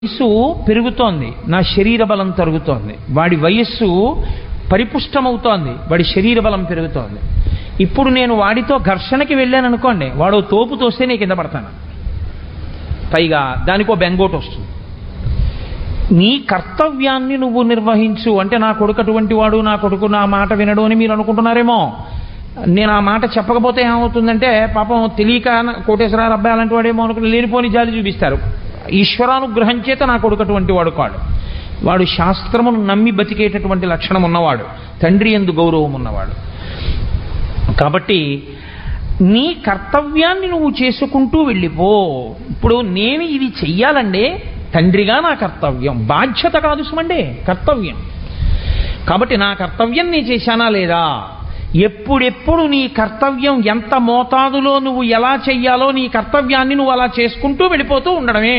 వయస్సు పెరుగుతోంది నా శరీర బలం తరుగుతోంది వాడి వయస్సు పరిపుష్టమవుతోంది వాడి శరీర బలం పెరుగుతోంది ఇప్పుడు నేను వాడితో ఘర్షణకి వెళ్ళాను అనుకోండి వాడు తోపు తోస్తే నేను కింద పడతాను పైగా దానికో బెంగోటు వస్తుంది నీ కర్తవ్యాన్ని నువ్వు నిర్వహించు అంటే నా కొడుకు అటువంటి వాడు నా కొడుకు నా మాట వినడు అని మీరు అనుకుంటున్నారేమో నేను ఆ మాట చెప్పకపోతే ఏమవుతుందంటే పాపం తెలియక కోటేశ్వరరావు అబ్బాయి అలాంటి వాడేమో అనుకుని లేనిపోని జాలి చూపిస్తారు ఈశ్వరానుగ్రహం చేత నా కొడుకు అటువంటి వాడు కాడు వాడు శాస్త్రమును నమ్మి బతికేటటువంటి లక్షణం ఉన్నవాడు తండ్రి ఎందు గౌరవం ఉన్నవాడు కాబట్టి నీ కర్తవ్యాన్ని నువ్వు చేసుకుంటూ వెళ్ళిపో ఇప్పుడు నేను ఇది చెయ్యాలంటే తండ్రిగా నా కర్తవ్యం బాధ్యత కాదు సుమండే కర్తవ్యం కాబట్టి నా కర్తవ్యం నేను చేశానా లేదా ఎప్పుడెప్పుడు నీ కర్తవ్యం ఎంత మోతాదులో నువ్వు ఎలా చెయ్యాలో నీ కర్తవ్యాన్ని నువ్వు అలా చేసుకుంటూ వెళ్ళిపోతూ ఉండడమే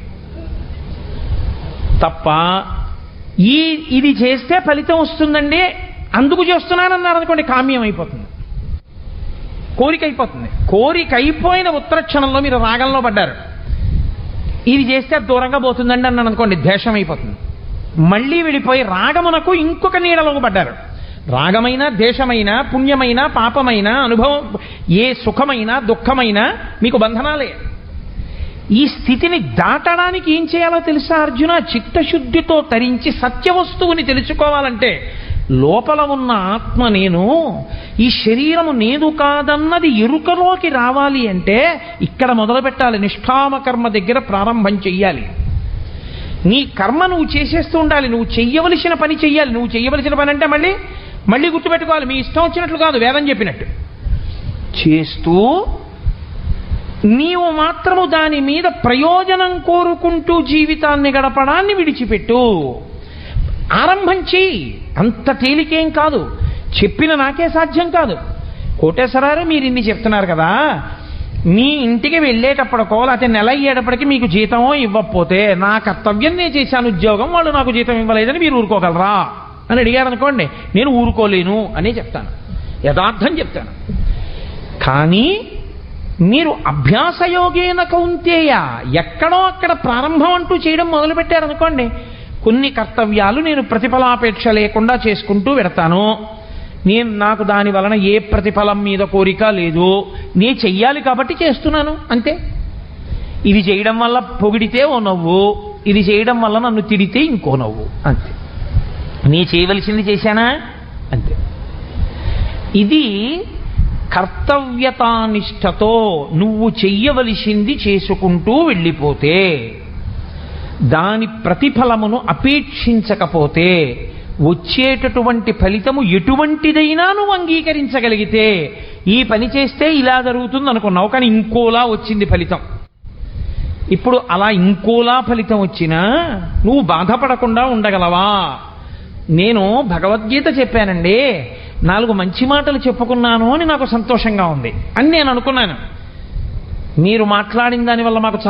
తప్ప ఈ ఇది చేస్తే ఫలితం వస్తుందండి అందుకు చేస్తున్నానన్నారు అనుకోండి కామ్యం అయిపోతుంది కోరిక అయిపోతుంది కోరిక అయిపోయిన ఉత్తర క్షణంలో మీరు రాగంలో పడ్డారు ఇది చేస్తే అది దూరంగా పోతుందండి అన్నాను అనుకోండి ద్వేషం అయిపోతుంది మళ్ళీ వెళ్ళిపోయి రాగమునకు ఇంకొక నీడలోకి పడ్డారు రాగమైన దేశమైన పుణ్యమైన పాపమైన అనుభవం ఏ సుఖమైన దుఃఖమైన మీకు బంధనాలే ఈ స్థితిని దాటడానికి ఏం చేయాలో తెలుసా అర్జున చిత్తశుద్ధితో తరించి సత్య వస్తువుని తెలుసుకోవాలంటే లోపల ఉన్న ఆత్మ నేను ఈ శరీరము నేను కాదన్నది ఎరుకలోకి రావాలి అంటే ఇక్కడ మొదలు పెట్టాలి నిష్కామ కర్మ దగ్గర ప్రారంభం చెయ్యాలి నీ కర్మ నువ్వు చేసేస్తూ ఉండాలి నువ్వు చెయ్యవలసిన పని చెయ్యాలి నువ్వు చెయ్యవలసిన పని అంటే మళ్ళీ మళ్ళీ గుర్తుపెట్టుకోవాలి మీ ఇష్టం వచ్చినట్లు కాదు వేదం చెప్పినట్టు చేస్తూ నీవు మాత్రము దాని మీద ప్రయోజనం కోరుకుంటూ జీవితాన్ని గడపడాన్ని విడిచిపెట్టు ఆరంభం చెయ్యి అంత తేలికేం కాదు చెప్పిన నాకే సాధ్యం కాదు కోటేశ్వరారు మీరు ఇన్ని చెప్తున్నారు కదా మీ ఇంటికి వెళ్ళేటప్పటికో లేకపోతే నెల అయ్యేటప్పటికి మీకు జీతమో ఇవ్వకపోతే నా కర్తవ్యం నేను చేశాను ఉద్యోగం వాళ్ళు నాకు జీతం ఇవ్వలేదని మీరు ఊరుకోగలరా అని అడిగారు అనుకోండి నేను ఊరుకోలేను అనే చెప్తాను యథార్థం చెప్తాను కానీ మీరు అభ్యాసయోగేన కౌంతేయ ఎక్కడో అక్కడ ప్రారంభం అంటూ చేయడం మొదలుపెట్టారనుకోండి కొన్ని కర్తవ్యాలు నేను ప్రతిఫలాపేక్ష లేకుండా చేసుకుంటూ పెడతాను నేను నాకు దాని వలన ఏ ప్రతిఫలం మీద కోరిక లేదు నే చెయ్యాలి కాబట్టి చేస్తున్నాను అంతే ఇది చేయడం వల్ల పొగిడితే ఓ నవ్వు ఇది చేయడం వల్ల నన్ను తిడితే ఇంకో నవ్వు అంతే నీ చేయవలసింది చేశానా అంతే ఇది కర్తవ్యతానిష్టతో నువ్వు చెయ్యవలసింది చేసుకుంటూ వెళ్ళిపోతే దాని ప్రతిఫలమును అపేక్షించకపోతే వచ్చేటటువంటి ఫలితము ఎటువంటిదైనా నువ్వు అంగీకరించగలిగితే ఈ పని చేస్తే ఇలా జరుగుతుంది అనుకున్నావు కానీ ఇంకోలా వచ్చింది ఫలితం ఇప్పుడు అలా ఇంకోలా ఫలితం వచ్చినా నువ్వు బాధపడకుండా ఉండగలవా నేను భగవద్గీత చెప్పానండి నాలుగు మంచి మాటలు చెప్పుకున్నాను అని నాకు సంతోషంగా ఉంది అని నేను అనుకున్నాను మీరు మాట్లాడిన దానివల్ల మాకు చాలా